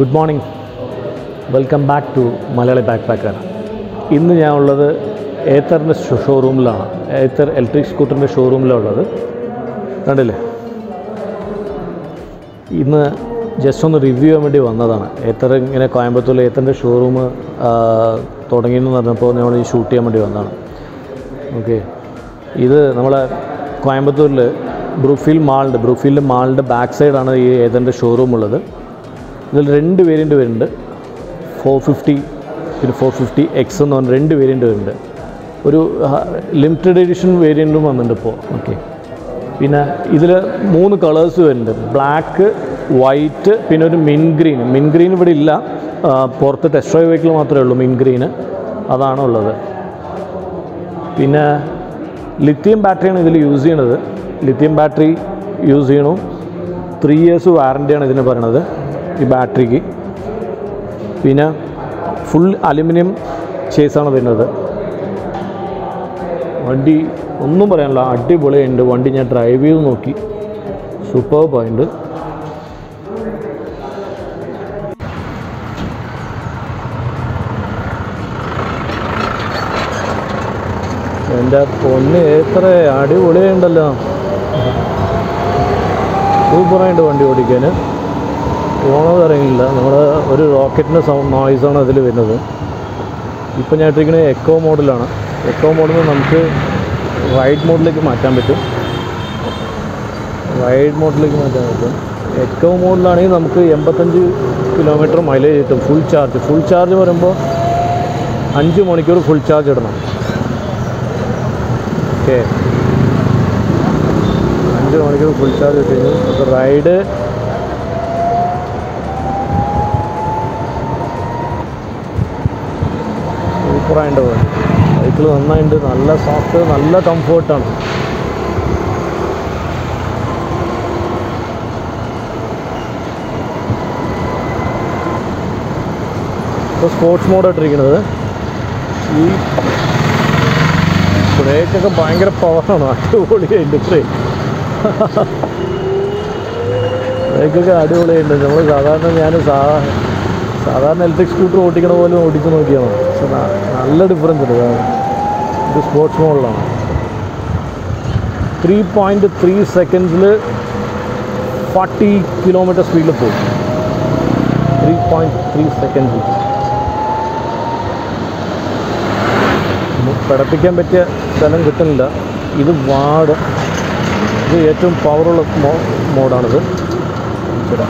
Good morning welcome back to Malayali backpacker ഇന്ന് ഞാൻ ഉള്ളത് ഏത്തറിൻ്റെ ഷോറൂമിലാണ് ഏത്തർ ഇലക്ട്രിക് സ്കൂട്ടറിൻ്റെ ഷോറൂമിലാണ് ഉള്ളത് കണ്ടില്ലേ ഇന്ന് ജസ്റ്റ് ഒന്ന് റിവ്യൂ ചെയ്യാൻ വേണ്ടി വന്നതാണ് ഏത്തർ ഇങ്ങനെ കോയമ്പത്തൂരിൽ ഏത്തറിൻ്റെ ഷോറൂം തുടങ്ങിയെന്ന് പറഞ്ഞപ്പോൾ നമ്മൾ ഈ ഷൂട്ട് ചെയ്യാൻ വേണ്ടി വന്നതാണ് ഓക്കെ ഇത് നമ്മളെ കോയമ്പത്തൂരിൽ ബ്രൂഫീൽ മാളുണ്ട് ബ്രൂഫീൽഡ് മാളിൻ്റെ ബാക്ക് സൈഡാണ് ഈ ഏതൻ്റെ ഷോറൂം ഉള്ളത് ഇതിൽ രണ്ട് വേരിയൻ്റ് വരുന്നുണ്ട് ഫോർ ഫിഫ്റ്റി പിന്നെ ഫോർ ഫിഫ്റ്റി എക്സ് എന്ന് പറഞ്ഞ രണ്ട് വേരിയൻ്റ് വരുന്നുണ്ട് ഒരു ലിമിറ്റഡ് എഡിഷൻ വേരിയൻറ്റും വന്നിട്ടുണ്ട് ഇപ്പോൾ ഓക്കെ പിന്നെ ഇതിൽ മൂന്ന് കളേഴ്സ് വരുന്നുണ്ട് ബ്ലാക്ക് വൈറ്റ് പിന്നെ ഒരു മിൻ ഗ്രീൻ മിൻ ഗ്രീൻ ഇവിടെ ഇല്ല ആ, പുറത്ത് ടെസ്റ്റ് ഡ്രൈവ് വെഹിക്കിൾ മാത്രമേ ഉള്ളൂ മിൻ ഗ്രീന് അതാണ് ഉള്ളത് പിന്നെ ലിത്തിയം ബാറ്ററിയാണ് ഇതിൽ യൂസ് ചെയ്യണത് ലിത്തിയം ബാറ്ററി യൂസ് ചെയ്യണു ത്രീ ഇയേഴ്സ് വാറൻറ്റിയാണ് ഇതിന് പറയണത് ഈ ബാറ്ററിക്ക് പിന്നെ ഫുൾ അലുമിനിയം ചേസാണ് വരുന്നത് വണ്ടി ഒന്നും പറയാനില്ല അടിപൊളിയുണ്ട് വണ്ടി ഞാൻ ഡ്രൈവ് ചെയ്ത് നോക്കി സൂപ്പർ പോയിൻ്റ് എൻ്റെ പൊന്ന് എത്ര അടിപൊളിയുണ്ടല്ലോ സൂപ്പറായിട്ട് വണ്ടി ഓടിക്കാൻ പോണത് അറിയില്ല നമ്മൾ ഒരു റോക്കറ്റിൻ്റെ സൗണ്ട് നോയ്സാണ് അതിൽ വരുന്നത് ഇപ്പം ഞാൻ ഇട്ടിരിക്കുന്നത് എക്കോ മോഡിലാണ് എക്കോ മോഡിൽ നിന്ന് നമുക്ക് റൈഡ് മോഡിലേക്ക് മാറ്റാൻ പറ്റും റൈഡ് മോഡിലേക്ക് മാറ്റാൻ പറ്റും എക്കോ മോഡിലാണെങ്കിൽ നമുക്ക് എൺപത്തഞ്ച് കിലോമീറ്റർ മൈലേജ് കിട്ടും ഫുൾ ചാർജ് ഫുൾ ചാർജ് പറയുമ്പോൾ അഞ്ച് മണിക്കൂർ ഫുൾ ചാർജ് ഇടണം ഓക്കെ അഞ്ച് മണിക്കൂർ ഫുൾ ചാർജ് കഴിഞ്ഞു അപ്പോൾ റൈഡ് സൂപ്പറായിട്ട് പോകും സൈക്കിൾ നന്നായിട്ട് നല്ല സോഫ്റ്റ് നല്ല കംഫേർട്ടാണ് ഇപ്പോൾ സ്പോർട്സ് മോഡ് ഇട്ടിരിക്കുന്നത് ഈ ബ്രേക്കൊക്കെ ഭയങ്കര പവറാണ് അടിപൊളിയായിട്ട് ബ്രേക്ക് ബ്രേക്കൊക്കെ അടിപൊളിയുണ്ട് നമ്മൾ സാധാരണ ഞാൻ സാ സാധാരണ ഇലക്ട്രിക് സ്കൂട്ടർ ഓടിക്കണ പോലെ ഓടിച്ച് നോക്കിയാണ് പക്ഷെ ന- നല്ല ഡിഫറൻസ് ഉണ്ട് കാരണം ഇത് സ്പോർട്സ് മോഡിലാണ് ത്രീ പോയിൻറ്റ് ത്രീ സെക്കൻഡ്സിൽ ഫോർട്ടി കിലോമീറ്റർ സ്പീഡിൽ പോകും ത്രീ പോയിൻറ്റ് ത്രീ സെക്കൻഡ്സിൽ പഠിപ്പിക്കാൻ പറ്റിയ സ്ഥലം കിട്ടുന്നില്ല ഇത് വാട് ഇത് ഏറ്റവും പവറുള്ള മോ മോഡാണിത് ഇവിടെ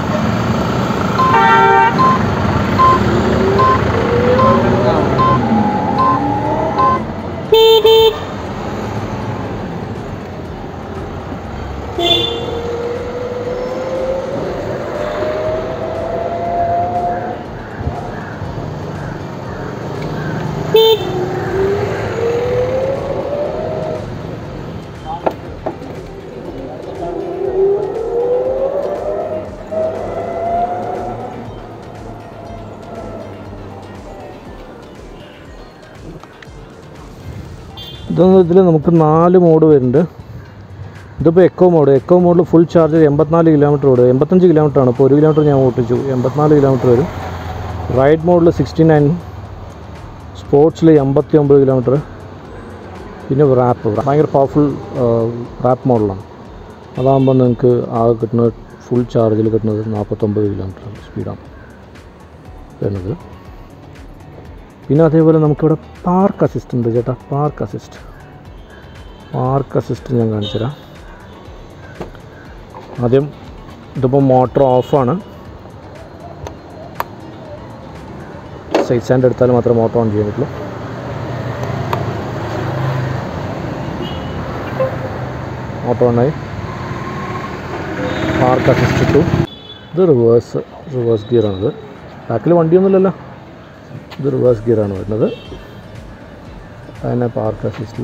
ഇതൊന്നും ഇതിൽ നമുക്ക് നാല് മോഡ് വരുന്നുണ്ട് ഇതിപ്പോൾ എക്കോ മോഡ് എക്കോ മോഡിൽ ഫുൾ ചാർജ് എൺപത്തിനാല് കിലോമീറ്റർ ഓടും എൺപത്തഞ്ച് കിലോമീറ്റർ ആണ് ഇപ്പോൾ ഒരു കിലോമീറ്റർ ഞാൻ ഓട്ടിച്ചു എൺപത്തിനാല് കിലോമീറ്റർ വരും റൈഡ് മോഡിൽ സിക്സ്റ്റി നയൻ സ്പോർട്സിൽ എൺപത്തി ഒമ്പത് കിലോമീറ്റർ പിന്നെ റാപ്പ് ഭയങ്കര പവർഫുൾ റാപ്പ് മോഡലാണ് അതാകുമ്പോൾ നിങ്ങൾക്ക് ആകെ കിട്ടുന്നത് ഫുൾ ചാർജിൽ കിട്ടുന്നത് നാൽപ്പത്തൊമ്പത് കിലോമീറ്റർ സ്പീഡാണ് വരുന്നത് പിന്നെ അതേപോലെ നമുക്കിവിടെ പാർക്ക് അസിസ്റ്റ് ഉണ്ട് ചേട്ടാ പാർക്ക് അസിസ്റ്റ് പാർക്ക് അസിസ്റ്റ് ഞാൻ കാണിച്ചു തരാം ആദ്യം ഇതിപ്പോൾ മോട്ടർ ഓഫാണ് സൈഡ് സ്റ്റാൻഡ് എടുത്താൽ മാത്രമേ മോട്ടർ ഓൺ ചെയ്യാൻ പറ്റുള്ളൂ മോട്ടർ ഓണായി പാർക്ക് അസിസ്റ്റ് ഇട്ടു ഇത് റിവേഴ്സ് റിവേഴ്സ് ഗിയറാണിത് ബാക്കിൽ വണ്ടിയൊന്നുമില്ലല്ലോ ഇത് റിവേഴ്സ് ഗിയറാണ് വരുന്നത് അതിനെ പാർക്ക് അസിസ്റ്റിൽ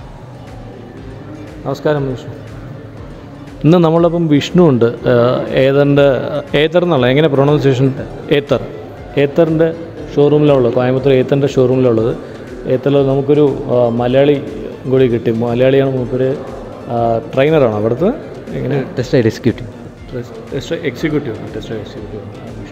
നമസ്കാരം വിഷ്ണു ഇന്ന് നമ്മളപ്പം വിഷ്ണു ഉണ്ട് ഏതറിൻ്റെ ഏത്തർ എന്നുള്ള എങ്ങനെ പ്രൊണൗൺസിയേഷൻ ഏത്തർ ഏത്തറിൻ്റെ ഷോറൂമിലുള്ളത് കോയമ്പത്തൂർ ഏത്തറിൻ്റെ ഷോറൂമിലുള്ളത് ഏത്തറിൽ നമുക്കൊരു ആ, മലയാളി കൂടി കിട്ടി മലയാളിയാണ് മൂപ്പര് ട്രെയിനറാണ് അവിടുത്തെ എങ്ങനെ test ride executive test executive test executive Vishnu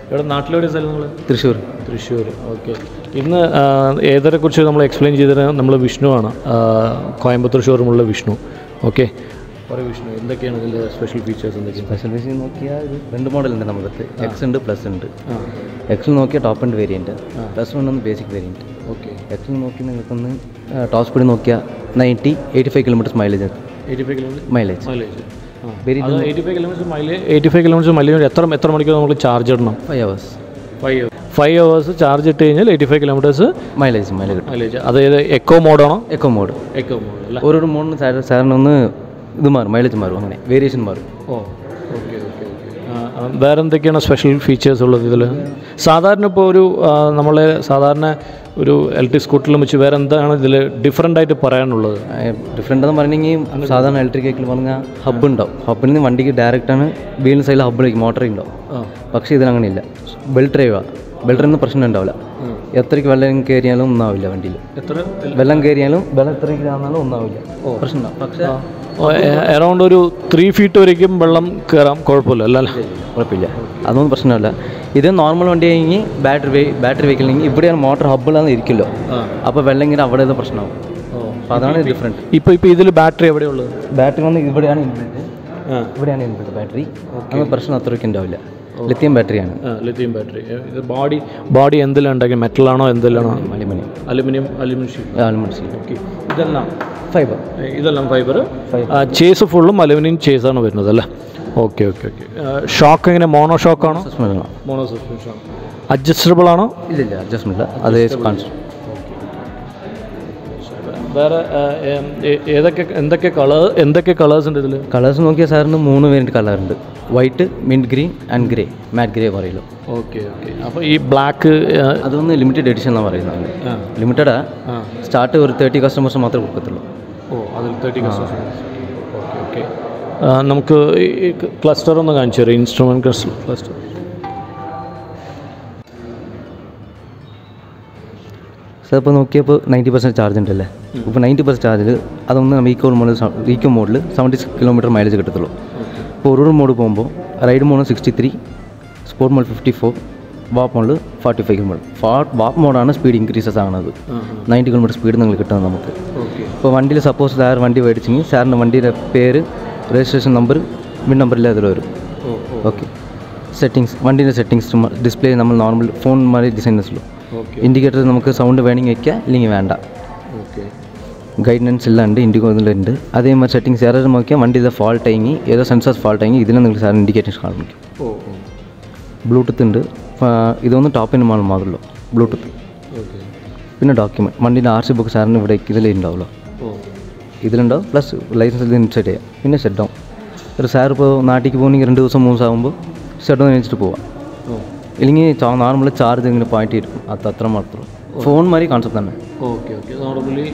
ഇവിടെ നാട്ടിലെവിടെ സ്ഥലം നിങ്ങൾ തൃശ്ശൂർ തൃശ്ശൂർ ഓക്കെ ഇന്ന് ഏതരെക്കുറിച്ച് നമ്മൾ എക്സ്പ്ലെയിൻ ചെയ്തത് നമ്മൾ വിഷ്ണുവാണ് ആ, കോയമ്പത്തൂർ ഷോറൂമുള്ള വിഷ്ണു ഓക്കെ പറയൂ വിഷ്ണു എന്തൊക്കെയാണ് ഇതിൻ്റെ സ്പെഷ്യൽ ഫീച്ചേഴ്സ് എന്തൊക്കെയാണ് സ്പെഷ്യൽ ഫീച്ചർ നോക്കിയാൽ ഇത് രണ്ട് മോഡലുണ്ട് നമുക്ക് എക്സ് ഉണ്ട് പ്ലസ് ഉണ്ട് ആ എക്സിൽ നോക്കിയാൽ top and variant plus one ഒന്ന് ബേസിക് വേരിയൻറ്റ് ഓക്കെ എക്സിൽ നോക്കി നിങ്ങൾക്കൊന്ന് ടോപ്പ് സ്പീഡ് നോക്കിയാൽ ninety eighty five kilometres mileage eighty five kilometre mileage mileage Very അത് eighty five kilometre mileage eighty five kilometre mileage എത്ര എത്ര മണിക്കൂർ നമുക്ക് ചാർജ് ഇടണം five hours five five hours charge ഇട്ട് കഴിഞ്ഞാൽ eighty five kilometres mileage mileage കിട്ടും mileage അതായത് എക്കോ മോഡാണോ എക്കോ മോഡ് എക്കോ മോഡ് അല്ല ഓരോരോ മോഡിന് സാർ സാറിന് ഒന്ന് ഇത് മാറും മൈലേജ് മാറും അങ്ങനെ വേരിയേഷൻ മാറും ഓ ഓക്കെ ഓക്കെ ഓക്കെ വേറെ എന്തൊക്കെയാണ് സ്പെഷ്യൽ ഫീച്ചേഴ്സ് ഉള്ളത് ഇതിൽ സാധാരണ ഇപ്പോൾ ഒരു ആ, നമ്മളെ സാധാരണ ഒരു ഇലക്ട്രിക് സ്കൂട്ടറിലും വെച്ച് വേറെ എന്താണ് ഇതിൽ ഡിഫറെൻ്റ് ആയിട്ട് പറയാനുള്ളത് ഡിഫറെൻ്റ് എന്ന് പറഞ്ഞെങ്കിൽ സാധാരണ ഇലക്ട്രിക് വെഹിക്കിൾ പറഞ്ഞാൽ ഹബ്ബ് ഉണ്ടാവും ഹബ്ബിൽ നിന്ന് വണ്ടിക്ക് ഡയറക്റ്റാണ് വീലിന് സൈഡിൽ ഹബ്ബിലേക്ക് മോട്ടർ ഉണ്ടാവും ആ പക്ഷേ ഇതിനങ്ങനെയില്ല ബെൽറ്റ് ഡ്രൈവാണ് ബെൽറ്റ് ഡ്രൈവിന് പ്രശ്നം ഉണ്ടാവില്ല എത്രയ്ക്ക് വെള്ളം കയറിയാലും ഒന്നാവില്ല വണ്ടിയിൽ എത്ര വെള്ളം കയറിയാലും വെള്ളം എത്രയ്ക്ക് ആണെന്നാലും ഒന്നാവില്ല പ്രശ്നം ഉണ്ടാവും പക്ഷേ അറൗണ്ട് ഒരു ത്രീ ഫീറ്റ് വരയ്ക്കും വെള്ളം കയറാം കുഴപ്പമില്ല അല്ല അല്ലേ കുഴപ്പമില്ല അതൊന്നും പ്രശ്നമില്ല ഇത് നോർമൽ വണ്ടി ആണെങ്കിൽ ബാറ്ററി വേ ബാറ്ററി വെഹിക്കിളെങ്കിൽ ഇവിടെയാണ് മോട്ടർ ഹബ്ബിലാന്ന് ഇരിക്കുമല്ലോ ആ അപ്പോൾ വെള്ളം ഇങ്ങനെ അവിടെ ഇത് പ്രശ്നമാവും അപ്പോൾ അതാണ് ഡിഫറെൻറ്റ് ഇപ്പോൾ ഇപ്പോൾ ഇതിൽ ബാറ്ററി എവിടെയുള്ളത് ബാറ്ററി വന്ന് ഇവിടെയാണ് ഇൻബിൽറ്റ് ആ ഇവിടെയാണ് ഇൻബിൽറ്റ് ബാറ്ററി അങ്ങനെ പ്രശ്നം അത്രയ്ക്ക് ഉണ്ടാവില്ല ലിത്യം ബാറ്ററിയാണ് ആ ലിഥിയം ബാറ്ററി ഇത് ബോഡി ബോഡി എന്തിലാണ് ഉണ്ടാക്കിയത് മെറ്റലാണോ എന്തിലാണോ aluminium aluminium aluminium sheet aluminium sheet okay ഇതെല്ലാം ഫൈബർ ഇതെല്ലാം ഫൈബർ Fiber. ചേസ് ഫുള്ളും അലുമിനിയം ചേസാണ് വരുന്നത് അല്ലേ ഓക്കെ ഓക്കെ ഓക്കെ ഷോക്ക് എങ്ങനെ മോണോ ഷോക്കാണോ സസ്പെൻഷൻ മോണോ സസ്പെൻഷൻ അഡ്ജസ്റ്റബിൾ ആണോ ഇല്ലില്ല അഡ്ജസ്റ്റ്മെൻറ്റ് ഇല്ല അതേ കോൺസ്റ്റന്റ് വേറെ ആ, ഏം, ഏ- ഏതൊക്കെ എന്തൊക്കെ കളർ എന്തൊക്കെ കളേഴ്സ് ഉണ്ട് ഇതിൽ കളേഴ്സ് നോക്കിയാൽ സാറിന് മൂന്ന് വേരിയൻറ്റ് കളറുണ്ട് white mint green and grey matte grey പറയുമല്ലോ ഓക്കെ ഓക്കെ അപ്പോൾ ഈ ബ്ലാക്ക് അതൊന്ന് ലിമിറ്റഡ് എഡിഷൻ എന്നാണ് പറയുന്നത് ലിമിറ്റഡാ ആ സ്റ്റാർട്ട് ഒരു തേർട്ടി കസ്റ്റമേഴ്സ് മാത്രമേ കൊടുക്കത്തുള്ളൂ ഓ അതിൽ തേർട്ടി കസ്റ്റമേഴ്സ് ഓക്കെ ഓക്കെ നമുക്ക് ഈ ക്ലസ്റ്റർ ഒന്ന് കാണിച്ചു തരാം ഇൻസ്ട്രുമെൻറ്റ് ക്ലസ്റ്റർ സാർ ഇപ്പോൾ നോക്കിയപ്പോൾ നയൻറ്റി പെർസെൻറ്റ് ചാർജ് ഉണ്ടല്ലേ ഇപ്പോൾ നയൻറ്റി പെർസെൻറ്റ് ചാർജിൽ അതൊന്ന് നമ്മൾ ഈക്കോ മോഡിൽ ഈക്കോ മോഡിൽ സെവൻറ്റി സിക്സ് കിലോമീറ്റർ മൈലേജ് കിട്ടത്തുള്ളൂ ഇപ്പോൾ ഒരു മോഡ് പോകുമ്പോൾ ride mode sixty three sport mode fifty four warp മോഡിൽ ഫോർട്ടി ഫൈവ് കിലോമീറ്റർ ഫാ വാപ്പ് മോഡാണ് സ്പീഡ് ഇൻക്രീസസ് ആണത് നയൻറ്റി കിലോമീറ്റർ സ്പീഡ് നിങ്ങൾ കിട്ടുന്നത് നമുക്ക് ഓക്കെ ഇപ്പോൾ വണ്ടിയിൽ സപ്പോസ് സാർ വണ്ടി മേടിച്ചെങ്കിൽ സാറിൻ്റെ വണ്ടിയുടെ പേര് രജിസ്ട്രേഷൻ നമ്പർ വിൻ നമ്പറിൽ അതിൽ വരും ഓ ഓ ഓക്കെ സെറ്റിങ്സ് വണ്ടീൻ്റെ സെറ്റിങ്സ് ഡിസ്പ്ലേ നമ്മൾ നോർമൽ ഫോൺ മാതിരി ഡിസൈനേഴ്സുള്ളൂ ഓക്കെ ഇൻഡിക്കേറ്റർ നമുക്ക് സൗണ്ട് വേണമെങ്കിൽ വയ്ക്കാം ഇല്ലെങ്കിൽ വേണ്ട ഓക്കെ ഗൈഡൻസ് എല്ലാം ഉണ്ട് ഇൻഡിക്കോ ഇതിലുണ്ട് അതേമാതിരി സെറ്റിങ്സ് ഏറെ നോക്കിയാൽ വണ്ടി ഇത് ഫാൾട്ട് ആയെങ്കിൽ ഏതോ സെൻസേഴ്സ് ഫാൾട്ട് ആയെങ്കിൽ ഇതിൽ നിങ്ങൾക്ക് സാർ ഇൻഡിക്കേറ്റേഴ്സ് കാണിക്കും ഓ ഓ ബ്ലൂടൂത്ത് ഉണ്ട് ആ, ഇതൊന്നും ടോപ്പിന് മാത്രമല്ലോ ബ്ലൂടൂത്ത് ഓക്കെ പിന്നെ ഡോക്യുമെൻറ്റ് വണ്ടീൻ്റെ ആർ സി ബുക്ക് സാറിന് ഇവിടെ ഇതിലേ ഉണ്ടാവുമല്ലോ ഓ ഇതിലുണ്ടാവും പ്ലസ് ലൈസൻസ് ഇത് ഇൻസെറ്റ് ചെയ്യാം പിന്നെ ഷെഡ് ഡൗൺ ഒരു സാർ ഇപ്പോൾ നാട്ടിലേക്ക് പോകുന്നെങ്കിൽ രണ്ട് ദിവസം മൂന്ന് ദിവസം ആകുമ്പോൾ ഷെഡ് ഡൗൺ വെച്ചിട്ട് പോവാം ഓ ഇല്ലെങ്കിൽ നോർമൽ ചാർജ് ഇങ്ങനെ പോയിട്ട് ഇരിക്കും അത് അത്ര മാത്രം ഫോൺ മാതിരി കോൺസെപ്റ്റ് തന്നെ ഓക്കെ ഓക്കെ നോർമലി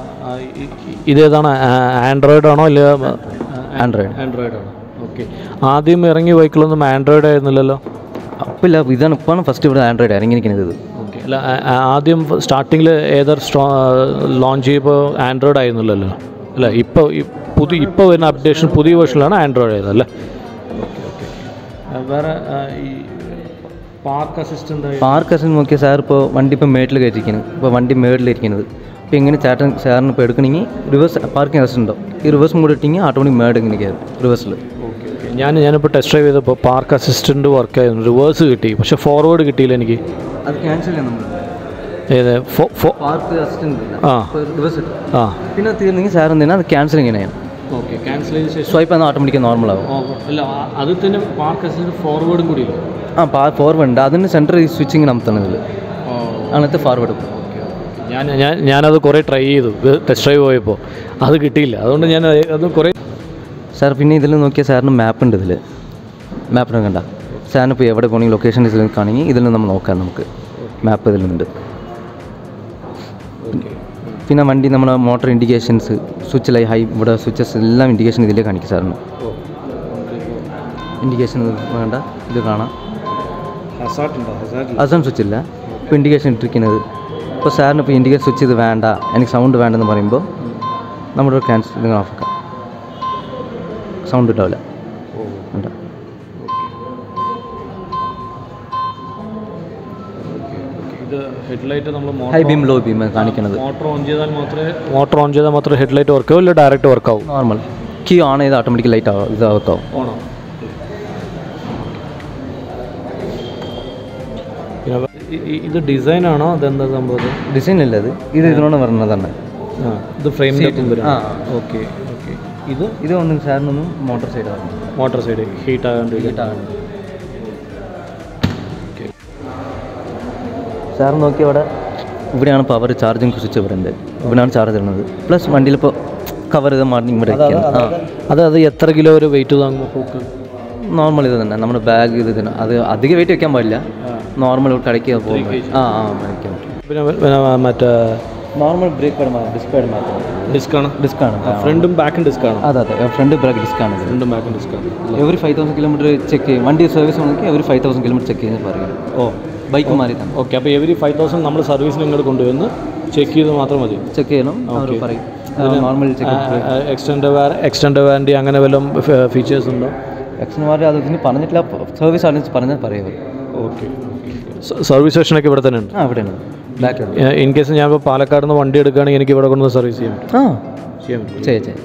ഇതേതാണ് ആൻഡ്രോയിഡ് ആണോ ഇല്ല ആൻഡ്രോയിഡ് ആൻഡ്രോയിഡ് ആണോ ഓക്കെ ആദ്യം ഇറങ്ങിയ വെഹിക്കിളൊന്നും ആൻഡ്രോയിഡ് ആയിരുന്നില്ലല്ലോ അപ്പോൾ ഇല്ല ഇതാണ് ഇപ്പോഴാണ് ഫസ്റ്റ് ഇവിടെ ആൻഡ്രോയിഡ് ഇറങ്ങിയിരിക്കുന്നത് ഇത് ഓക്കെ അല്ല ആ- ആ- ആദ്യം സ്റ്റാർട്ടിങ്ങിൽ ഏതൊരു സ്ട്രോ ലോഞ്ച് ചെയ്യുമ്പോൾ ആൻഡ്രോയിഡ് ആയിരുന്നില്ലല്ലോ അല്ല ഇപ്പോൾ പുതിയ ഇപ്പോൾ വരുന്ന അപ്ഡേഷൻ പുതിയ വേർഷനിലാണ് ആൻഡ്രോയിഡ് ആയത് അല്ലേ ഓക്കെ ഓക്കെ വേറെ ആ, ഈ പാർക്ക് അസിസ്റ്റൻ്റ് പാർക്ക് അസിന് നോക്കിയാൽ സാർ ഇപ്പോൾ വണ്ടി ഇപ്പോൾ മേട്ടിൽ കയറ്റിയിരിക്കുന്നത് ഇപ്പോൾ വണ്ടി മേടിലിരിക്കുന്നത് അപ്പോൾ ഇങ്ങനെ ചേട്ടൻ സാറിന് ഇപ്പോൾ എടുക്കണമെങ്കിൽ റിവേഴ്സ് പാർക്കിംഗ് അസിസ്റ്റ് ഉണ്ടാവും ഈ റിവേഴ്സ് കൂടെ ഇട്ടെങ്കിൽ ഓട്ടോമാറ്റിക് മേഡ് ഇങ്ങനെ കയറും റിവേഴ്സിൽ ഓക്കെ ഓക്കെ ഞാൻ ഞാനിപ്പോൾ ടെസ്റ്റ് ഡ്രൈവ് ചെയ്തപ്പോൾ പാർക്ക് അസിസ്റ്റൻ്റ് വർക്ക് ആയിരുന്നു റിവേഴ്സ് കിട്ടി പക്ഷേ ഫോർവേഡ് കിട്ടിയില്ല എനിക്ക് അത് ക്യാൻസൽ ചെയ്യാം നമ്മൾ ഏത് ഫോ ഫോ പാർക്ക് അസിസ്റ്റൻറ്റ് ആ റിവേഴ്സ് ആ പിന്നെ തീർന്നെങ്കിൽ സാർ എന്തിനാ അത് ക്യാൻസൽ ഇങ്ങനെ ചെയ്യണം ഓക്കെ ക്യാൻസൽ ചെയ്ത ശേഷം സ്വൈപ്പ് എന്നാൽ ഓട്ടോമാറ്റിക് നോർമൽ ആവും അല്ല അത് തന്നെ പാർക്ക് അസിസ്റ്റൻ്റ് ഫോർവേഡും കൂടി ഇല്ല ആ പാ ഫോർവേഡ് ഉണ്ട് അതിന് സെൻറ്റർ ഈ സ്വിച്ചിങ് നമുക്കാണ് ഇതിൽ അങ്ങനത്തെ ഫോർവേഡ് ഞാൻ ഞാൻ ഞാനത് കുറേ ട്രൈ ചെയ്തു ടെസ്റ്റ് ഡ്രൈവ് പോയപ്പോൾ അത് കിട്ടിയില്ല അതുകൊണ്ട് ഞാൻ അത് കുറേ സാർ പിന്നെ ഇതിൽ നോക്കിയാൽ സാറിന് മാപ്പ് ഉണ്ട് ഇതിൽ മാപ്പിന് കണ്ട സാറിന് ഇപ്പോൾ എവിടെ പോകണമെങ്കിൽ ലൊക്കേഷൻ ഇതിൽ കാണെങ്കിൽ ഇതിൽ നമ്മൾ നോക്കാം നമുക്ക് മാപ്പ് ഇതിലുണ്ട് പിന്നെ വണ്ടി നമ്മുടെ മോട്ടോർ ഇൻഡിക്കേഷൻസ് സ്വിച്ച് ലൈ ഹൈ ഇവിടെ സ്വിച്ചസ് എല്ലാം ഇൻഡിക്കേഷൻ ഇതിലേ കാണിക്കും സാറിന് ഇൻഡിക്കേഷൻ വേണ്ട ഇത് കാണാം അസം സ്വിച്ച് ഇല്ല ഇപ്പോൾ ഇൻഡിക്കേഷൻ ഇട്ടിരിക്കുന്നത് ഇപ്പോൾ സാറിന് ഇപ്പോൾ ഇൻഡിക്കേഷൻ സ്വിച്ച് ഇത് വേണ്ട എനിക്ക് സൗണ്ട് വേണ്ടെന്ന് പറയുമ്പോൾ നമ്മുടെ ക്യാൻസൽ ഇത് ഓഫ് ആക്കാം സൗണ്ട് ഉണ്ടാവില്ല വേണ്ട ഇത് ഹെഡ്ലൈറ്റ് നമ്മൾ ഹൈ ബീം ലോ ബീം കാണിക്കുന്നത് മോട്ടർ ഓൺ ചെയ്താൽ മാത്രമേ മോട്ടർ ഓൺ ചെയ്താൽ മാത്രമേ ഹെഡ്ലൈറ്റ് വർക്ക് ആവും ഇല്ല ഡയറക്റ്റ് വർക്ക് ആവും നോർമൽ കീ ഓൺ ചെയ്ത് ഓട്ടോമാറ്റിക് ലൈറ്റ് ആവും ഇത് വർക്കാവും ഓണോ പിന്നെ ഇ- ഇ- ഇത് ഡിസൈനാണോ അതെന്താ സംഭവം ഇത്? ഡിസൈൻ അല്ല ഇത് ഇത് ഇതിനോട് വരുന്നതാണ് ആ ഇത് ഫ്രെയിമിൻ്റെ ആ ഓക്കെ ഓക്കെ ഇത് ഇത് ഒന്നും സാറിനൊന്നും മോട്ടോർ സൈഡ് വരുന്നത് മോട്ടോർ സൈഡ് ഹീറ്റ് ആകാണ്ട് സാർ നോക്കി അവിടെ ഇവിടെയാണ് പവർ ചാർജിങ് സ്വിച്ച് ഇവിടെ ഉണ്ട് ഇവിടെയാണ് ചാർജ് ഇടുന്നത് പ്ലസ് വണ്ടിയിൽ ഇപ്പോൾ കവർ ചെയ്ത് മാറി ഇവിടെ വെക്കുകയാണ് ആ അത് അത് എത്ര കിലോ ഒരു വെയിറ്റ് താങ്ങും ഹൂക്ക് നോർമൽ ഇത് തന്നെ നമ്മുടെ ബാഗ് ഇത് തന്നെ അത് അധികം വെയിറ്റ് വെക്കാൻ പാടില്ല നോർമൽ കടയ്ക്ക് പോകുമ്പോൾ ആ ആ വയ്ക്കാൻ പറ്റും പിന്നെ പിന്നെ മറ്റേ നോർമൽ ബ്രേക്ക് പാഡ് മാത്രം ഡിസ്ക് പാഡ് മാത്രം ഡിസ്കാണ് ഡിസ്ക് ആണ് ഫ്രണ്ടും ബാക്കും ഡിസ്കാണ് അതെ അതെ ഫ്രണ്ട് ബ്രേക്ക് ഡിസ്ക് ആണ് ഇത് ഫ്രണ്ടും ബാക്കും ഡിസ്കാണ് every five thousand kilometre check ചെയ്യും വണ്ടി സർവീസ് ഉണ്ടെങ്കിൽ every five thousand kilometre check ചെയ്യുന്നത് പറയും ഓ ബൈക്ക് മാറി തന്നെ ഓക്കെ അപ്പോൾ എവരി ഫൈവ് തൗസൻഡ് നമ്മൾ സർവീസിന് ഇങ്ങോട്ട് കൊണ്ടുവന്ന് ചെക്ക് ചെയ്ത് മാത്രം മതി ചെക്ക് ചെയ്യണം അവർ പറയും normal check extend extend warranty അങ്ങനെ വല്ലതും ഫീച്ചേഴ്സ് ഉണ്ടോ എക്സിന് മാറി അത് ഇതിന് പറഞ്ഞിട്ടില്ല സർവീസ് ആണെങ്കിൽ പറഞ്ഞാൽ പറയും അവർ ഓക്കെ സർവീസ് സ്റ്റേഷനൊക്കെ ഇവിടെ തന്നെ ഉണ്ട് ആ ഇവിടെയാണ് ബാക്കിൽ ഇൻ കേസ് ഞാൻ ഇപ്പോൾ പാലക്കാട് നിന്ന് വണ്ടി എടുക്കുകയാണെങ്കിൽ എനിക്ക് ഇവിടെ കൊണ്ടുവന്ന് സർവീസ് ചെയ്യാൻ പറ്റും ആ ചെയ്യാൻ പറ്റും ചെയ്യാം ചെയ്യാം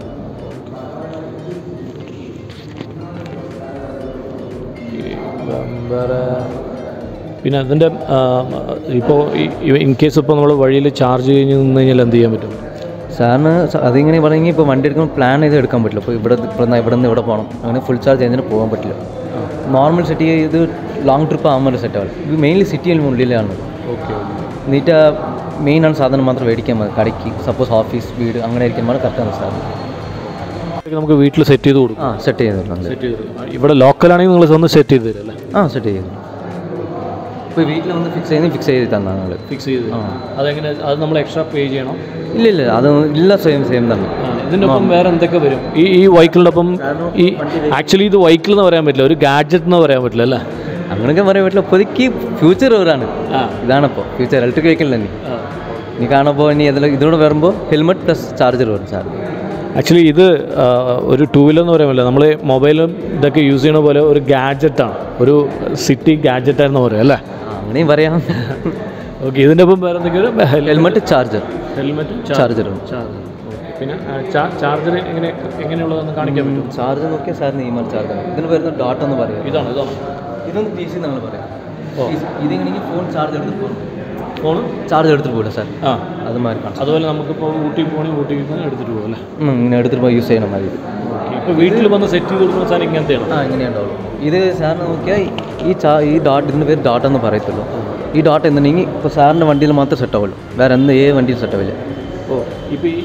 വേറെ പിന്നെ അതിൻ്റെ ഇപ്പോൾ ഇൻ കേസ് ഇപ്പോൾ നമ്മൾ വഴിയിൽ ചാർജ് കഴിഞ്ഞ് നിന്ന് കഴിഞ്ഞാൽ എന്ത് ചെയ്യാൻ പറ്റും സാറിന് സ- അതിങ്ങനെ പറഞ്ഞെങ്കിൽ ഇപ്പോൾ വണ്ടി എടുക്കുമ്പോൾ പ്ലാൻ ചെയ്ത് എടുക്കാൻ പറ്റില്ല ഇപ്പോൾ ഇവിടെ ഇപ്പോൾ ഇവിടെ നിന്ന് ഇവിടെ പോകണം അങ്ങനെ ഫുൾ ചാർജ് ചെയ്യുന്നതിന് പോകാൻ പറ്റില്ല നോർമൽ സിറ്റി ഇത് ലോങ് ട്രിപ്പ് ആകുമ്പോൾ സെറ്റ് ആവില്ല ഇത് മെയിൻലി സിറ്റിയിൽ ഉള്ളിലാണ് ഓക്കെ എന്നിട്ട് മെയിൻ ആണ് സാധനം മാത്രം മേടിക്കാൻ മതി കടയ്ക്ക് സപ്പോസ് ഓഫീസ് വീട് അങ്ങനെ ഇരിക്കുമ്പോൾ കറക്റ്റാണ് സാധനം നമുക്ക് വീട്ടിൽ സെറ്റ് ചെയ്ത് കൊടുക്കും ആ സെറ്റ് ചെയ്ത് തരുന്നുണ്ട് സെറ്റ് ചെയ്ത് തരും. ഇവിടെ ലോക്കലാണെങ്കിൽ നിങ്ങൾ ഒന്ന് സെറ്റ് ചെയ്ത് തരും അല്ലേ ആ സെറ്റ് ചെയ്തു ഇപ്പോൾ വീട്ടിൽ വന്ന് ഫിക്സ് ചെയ്യുന്നത് ഫിക്സ് ചെയ്ത് തന്നാൽ ഞങ്ങൾ ഫിക്സ് ചെയ്ത് തരും. അതെങ്ങനെ അത് നമ്മൾ എക്സ്ട്രാ പേ ചെയ്യണം ഇല്ല ഇല്ല അത് ഇല്ല സെയിം സെയിം തന്നെ ആ, ഇതിൻ്റെ ഒപ്പം വേറെ എന്തൊക്കെ വരും ഈ ഈ വൈക്കിളിൻ്റെ ഒപ്പം ഈ ആക്ച്വലി ഇത് വൈക്കിൾ എന്ന് പറയാൻ പറ്റില്ല ഒരു ഗാഡ്ജറ്റ് എന്ന് പറയാൻ പറ്റില്ല അല്ലേ അങ്ങനെയൊക്കെ പറയാൻ പറ്റില്ല ഇപ്പോഴേക്ക് ഫ്യൂച്ചർ ഇവരാണ് ആ ഇതാണിപ്പോൾ ഫ്യൂച്ചർ ഇലക്ട്രിക് വെഹിക്കിൾ തന്നെ നീ കാണുമ്പോൾ ഇനി അതിൽ ഇതിനോട് വരുമ്പോൾ ഹെൽമെറ്റ് പ്ലസ് ചാർജർ വരും ചാർജ് ആക്ച്വലി ഇത് ആ, ഒരു ടൂ വീലർ എന്ന് പറയാൻ പറ്റില്ല നമ്മൾ മൊബൈലും ഇതൊക്കെ യൂസ് ചെയ്യണ പോലെ ഒരു ഗാഡ്ജറ്റാണ് ഒരു സിറ്റി ഗാഡ്ജറ്റായിരുന്നു പറയാം അല്ലേ അങ്ങനെയും പറയാം ഓക്കെ ഇതിൻ്റെ ഒപ്പം വേറെ എന്തൊക്കെയാണ് helmet charger helmet charger charger പിന്നെ ചാർജർ എങ്ങനെ എങ്ങനെയുള്ളതെന്ന് കാണിക്കാൻ പറ്റും ചാർജർ നോക്കിയാൽ സാറിന് ഈ മാതിരി ചാർജർ ഇതിന് വരുന്ന ഡോട്ട് എന്ന് പറയാം ഇതാണ് ഇതാണ് ഇതൊന്ന് പി സി നമ്മൾ പറയാം ഓ. ഇതെങ്ങനെയെങ്കിൽ ഫോൺ ചാർജ് എടുത്ത് പോകും ഫോണ് ചാർജ് എടുത്തിട്ട് പോകില്ല സാർ ആ അത് മാറി കാണാം അതുപോലെ നമുക്കിപ്പോൾ ഊട്ടി പോകണമെങ്കിൽ ഊട്ടിയിൽ നിന്ന് എടുത്തിട്ട് പോകും അല്ലേ ഉം, ഇങ്ങനെ എടുത്തിട്ട് പോയി യൂസ് ചെയ്യണം മതി ഓക്കെ ഇപ്പോൾ വീട്ടിൽ വന്ന് സെറ്റ് ചെയ്ത് കൊടുക്കുന്ന സാധനം ഇങ്ങനത്തെയാണ് ആ ഇങ്ങനെ ഉണ്ടാവുള്ളൂ ഇത് സാറിന് നോക്കിയാൽ ഈ ചാ ഈ ഡോട്ട് ഇതിൻ്റെ പേര് ഡോട്ട് എന്ന് പറയത്തുള്ളൂ ഈ ഡോട്ട് എന്തുണ്ടെങ്കിൽ ഇപ്പോൾ സാറിൻ്റെ വണ്ടിയിൽ മാത്രമേ സെറ്റ് ആവുള്ളൂ വേറെ എന്ത് ഏത് വണ്ടിയിൽ സെറ്റ് ആവില്ല ഓ ഇപ്പോൾ ഈ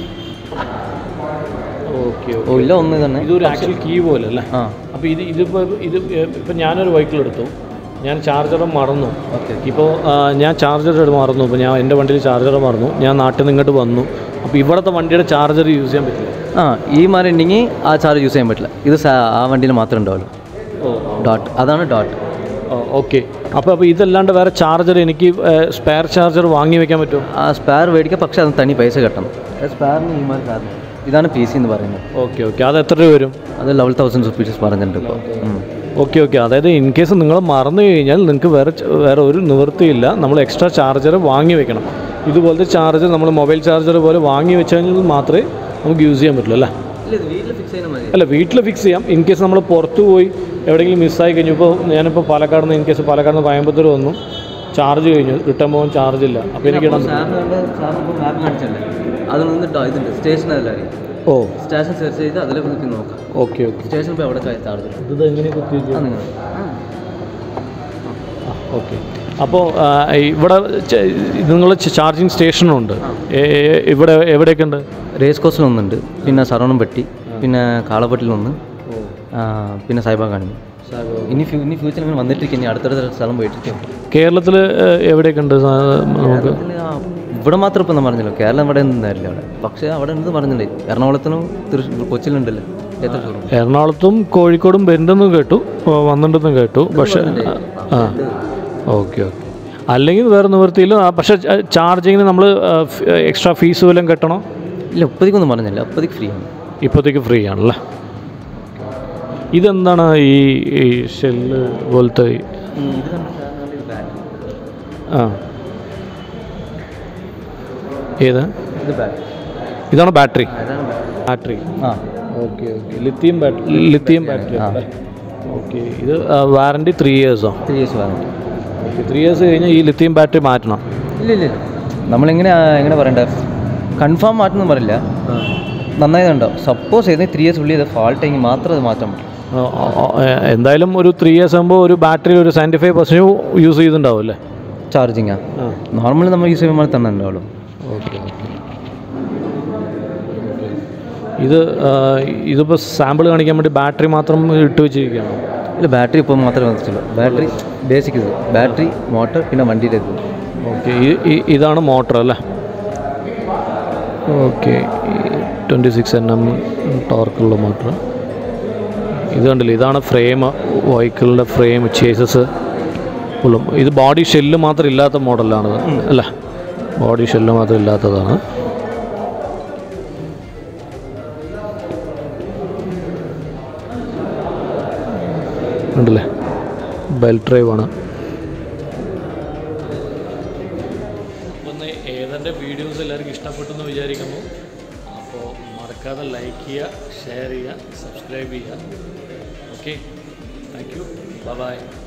ഓക്കെ ഓ ഇല്ല ഒന്ന് തന്നെ ഇതൊരു ആക്ച്വൽ കീ പോലെ അല്ലേ ആ അപ്പോൾ ഇത് ഇതിപ്പോൾ ഇത് ഇപ്പം ഞാനൊരു വെഹിക്കിൾ എടുത്തു ഞാൻ ചാർജർ മറന്നു ഓക്കെ ഇപ്പോൾ ഞാൻ ചാർജർ മറന്നു ഇപ്പോൾ ഞാൻ എൻ്റെ വണ്ടിയിൽ ചാർജർ മറന്നു ഞാൻ നാട്ടിൽ നിന്ന് ഇങ്ങോട്ട് വന്നു അപ്പോൾ ഇവിടുത്തെ വണ്ടിയുടെ ചാർജർ യൂസ് ചെയ്യാൻ പറ്റില്ല ആ ഈ മാറി ഉണ്ടെങ്കിൽ ആ ചാർജ് യൂസ് ചെയ്യാൻ പറ്റില്ല ഇത് സാ- ആ വണ്ടിയിൽ മാത്രമേ ഉണ്ടാവുള്ളൂ ഓ ഡോട്ട് അതാണ് ഡോട്ട് ഓക്കെ അപ്പോൾ അപ്പോൾ ഇതല്ലാണ്ട് വേറെ ചാർജർ എനിക്ക് സ്പെയർ ചാർജർ വാങ്ങി വെക്കാൻ പറ്റുമോ ആ സ്പെയർ മേടിക്കുക പക്ഷേ അത് തനി പൈസ കെട്ടണം സ്പെയറിന് ഈ മാറി സാറിന് ഇതാണ് പി സി എന്ന് പറയുന്നത് ഓക്കെ ഓക്കെ അത് എത്ര രൂപ വരും അത് ലെവൽ തൗസൻഡ് റുപ്പീസ് പറഞ്ഞിട്ടുണ്ട് ഇപ്പോൾ ഓക്കെ ഓക്കെ അതായത് ഇൻ കേസ് നിങ്ങൾ മറന്നു കഴിഞ്ഞാൽ നിങ്ങൾക്ക് വേറെ ച- വേറെ ഒരു നിവൃത്തിയില്ല നമ്മൾ എക്സ്ട്രാ ചാർജർ വാങ്ങി വെക്കണം ഇതുപോലത്തെ ചാർജർ നമ്മൾ മൊബൈൽ ചാർജർ പോലെ വാങ്ങി വെച്ച് കഴിഞ്ഞാൽ മാത്രമേ നമുക്ക് യൂസ് ചെയ്യാൻ പറ്റുള്ളൂ അല്ലേ ഇല്ല ഇത് വീട്ടിൽ ഫിക്സ് ചെയ്യുന്ന മതി അല്ല വീട്ടിൽ ഫിക്സ് ചെയ്യാം ഇൻ കേസ് നമ്മൾ പുറത്ത് പോയി എവിടെയെങ്കിലും മിസ്സായി കഴിഞ്ഞു ഇപ്പോൾ ഞാനിപ്പോൾ പാലക്കാട് നിന്ന് ഇൻ കേസ് പാലക്കാട് നിന്ന് കോയമ്പത്തൂർ വന്നു ചാർജ് കഴിഞ്ഞു റിട്ടേൺ പോകാൻ ചാർജ് ഇല്ല അപ്പോൾ എനിക്ക് ഇടാൻ പറ്റും. സാറിന് വേണ്ട സാറിന് ഇപ്പോൾ മാപ്പ് കാണിച്ചല്ലേ അതിൽ നിന്ന് ഡോ- ഇതുണ്ട് സ്റ്റേഷൻ അതിലായി ഓ സ്റ്റേഷൻ സെർച്ച് ചെയ്ത് അതിൽ നോക്കി നോക്കാം ഓക്കെ ഓക്കെ സ്റ്റേഷൻ ഇപ്പോൾ എവിടെ ചാർജ് ഇത് എങ്ങനെ കുത്തി ആ നിങ്ങൾ ഓക്കെ അപ്പോൾ ഇവിടെ നിങ്ങൾ ചാർജിങ് സ്റ്റേഷനുണ്ട് ഏ- ഏ- ഇവിടെ എവിടെയൊക്കെ ഉണ്ട് റേസ് കോസ്റ്റിൽ ഒന്നുണ്ട് പിന്നെ സറവണംപെട്ടി പിന്നെ കാളപ്പെട്ടിലൊന്ന് ആ, പിന്നെ സായിബാ കാണി ഇനി ഫ്യൂ ഇനി ഫ്യൂച്ചറിൽ ഇങ്ങനെ വന്നിട്ടിരിക്കും ഇനി അടുത്തടുത്ത സ്ഥലം പോയിട്ടിരിക്കും കേരളത്തിൽ എവിടെയൊക്കെ ഉണ്ട് സാ- നമുക്ക് കേരളത്തില് ആ, ഇവിടെ മാത്രം ഇപ്പം ഞാൻ പറഞ്ഞല്ലോ കേരളം ഇവിടെ ഉണ്ടായില്ല അവിടെ പക്ഷേ അവിടെ ഉണ്ട് പറഞ്ഞില്ലേ എറണാകുളത്തിനും തൃശ്ശൂർ കൊച്ചിയിലുണ്ടല്ലോ എത്ര ഷോറൂം എറണാകുളത്തും കോഴിക്കോടും വരുന്നുണ്ടെന്നും കേട്ടു ഓ, വന്നിട്ടുണ്ടെന്നും കേട്ടു പക്ഷേ ആ ഓക്കെ ഓക്കെ അല്ലെങ്കിൽ വേറെ നിവൃത്തിയില്ല ആ, പക്ഷേ ചാർജിങ്ങിന് നമ്മൾ എക്സ്ട്രാ ഫീസ് വല്ലതും കെട്ടണോ ഇല്ല ഉപ്പതിക്കൊന്നും പറഞ്ഞില്ല ഉപ്പതിക്ക് ഫ്രീ ആണ് ഇപ്പോഴത്തേക്ക് ഫ്രീ ആണല്ലേ ഇതെന്താണ് ഈ ഈ ഷെല്ല് പോലത്തെ ഈ- ഇത് ആ ഏത് ഇത് ബാറ്ററി ഇതാണ് ബാറ്ററി അതാണ് ബാറ്ററി ആ okay okay lithium battery lithium battery ആ. ഓക്കെ ഇത് വാറണ്ടി ത്രീ ഇയേഴ്സോ three years warranty okay three years കഴിഞ്ഞാൽ ഈ ലിത്തിയം ബാറ്ററി മാറ്റണം ഇല്ല ഇല്ല ഇല്ല നമ്മളിങ്ങനെ ആ, എങ്ങനെ പറയണ്ട കൺഫേം മാറ്റൊന്നും പറയില്ല നന്നായതുണ്ടാവും സപ്പോസ് ഏതെങ്കിലും ത്രീ ഇയേഴ്സ് ഉള്ളിൽ ഇത് ഫാൾട്ട് എങ്കിൽ മാത്രം അത് മാറ്റാൻ പറ്റും ആ, ആ, ആ, എന്തായാലും ഒരു ത്രീ ഇയേഴ്സ് ആകുമ്പോൾ ഒരു ബാറ്ററി ഒരു സെവൻറ്റി ഫൈവ് പെർസെൻറ്റ് യൂസ് ചെയ്തിട്ടുണ്ടാവും അല്ലേ ചാർജിങ്ങാ ആ നോർമലി നമ്മൾ യൂസ് ചെയ്യുമ്പോൾ തന്നെ ഉണ്ടാവുള്ളൂ ഓക്കെ ഓക്കെ ഇത് ആ, ഇതിപ്പോൾ സാമ്പിൾ കാണിക്കാൻ വേണ്ടി ബാറ്ററി മാത്രം ഇട്ട് വെച്ചിരിക്കുകയാണ് ഇല്ല ബാറ്ററി ഇപ്പോൾ മാത്രമേ വന്നിട്ടുള്ളൂ ബാറ്ററി ബേസിക് ഇത് ബാറ്ററി മോട്ടർ പിന്നെ വണ്ടിയുടെ ഇത് ഓക്കെ ഇതാണ് മോട്ടർ അല്ലേ okay twenty six N M ടോർക്കുള്ള മോട്ടർ ഇത് കണ്ടില്ല ഇതാണ് ഫ്രെയിം വെഹിക്കിളിൻ്റെ ഫ്രെയിം ചേസസ് ഫുള്ളും ഇത് ബോഡി ഷെല്ല് മാത്രം ഇല്ലാത്ത മോഡലാണ് അല്ല ബോഡി ഷെല്ല് മാത്രം ഇല്ലാത്തതാണ് ഉണ്ടല്ലേ ബെൽറ്റ് ഡ്രൈവ് ആണ് ഒന്ന് ഏതെൻ്റെ വീഡിയോസ് എല്ലാവർക്കും ഇഷ്ടപ്പെട്ടു എന്ന് വിചാരിക്കുന്നു അപ്പോൾ മറക്കാതെ ലൈക്ക് ചെയ്യുക ഷെയർ ചെയ്യുക സബ്സ്ക്രൈബ് ചെയ്യുക ഓക്കെ താങ്ക് യു ബൈ